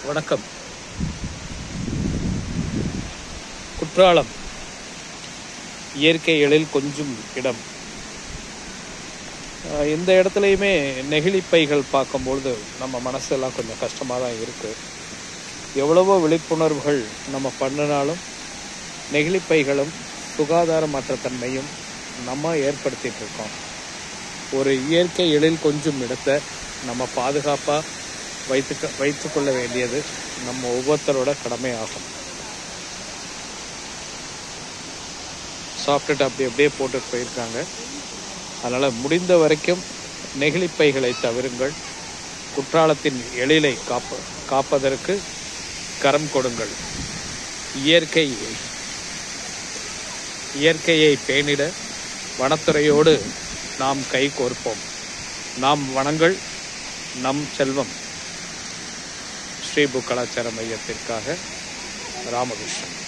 வணக்கம் குற்றாலம் இயற்கை எழில் கொஞ்சம் இடம் அஹ் இந்த இடத்துலையுமே நெகிழிப்பைகள் பார்க்கும்பொழுது நம்ம மனசெல்லாம் கொஞ்சம் கஷ்டமாக தான் இருக்குது எவ்வளவோ விழிப்புணர்வுகள் நம்ம பண்ணினாலும் நெகிழிப்பைகளும் சுகாதாரமற்ற தன்மையும் நம்ம ஏற்படுத்திட்டு இருக்கோம் ஒரு இயற்கை எழில் கொஞ்சம் இடத்தை நம்ம பாதுகாப்பாக வைத்துக்க வைத்துக்கொள்ள வேண்டியது நம்ம ஒவ்வொருத்தரோட கடமையாகும் சாப்பிட்டுட்டு அப்படி அப்படியே போட்டுட்டு போயிருக்காங்க அதனால் முடிந்த வரைக்கும் நெகிழிப்பைகளை தவிருங்கள் குற்றாலத்தின் எழிலை காப்ப காப்பதற்கு கரம் கொடுங்கள் இயற்கை இயற்கையை பேணிட வனத்துறையோடு நாம் கை கோர்ப்போம் நாம் வனங்கள் நம் செல்வம் ஸ்ரீபு கலாச்சார மையத்திற்காக ராமகிருஷ்ணன்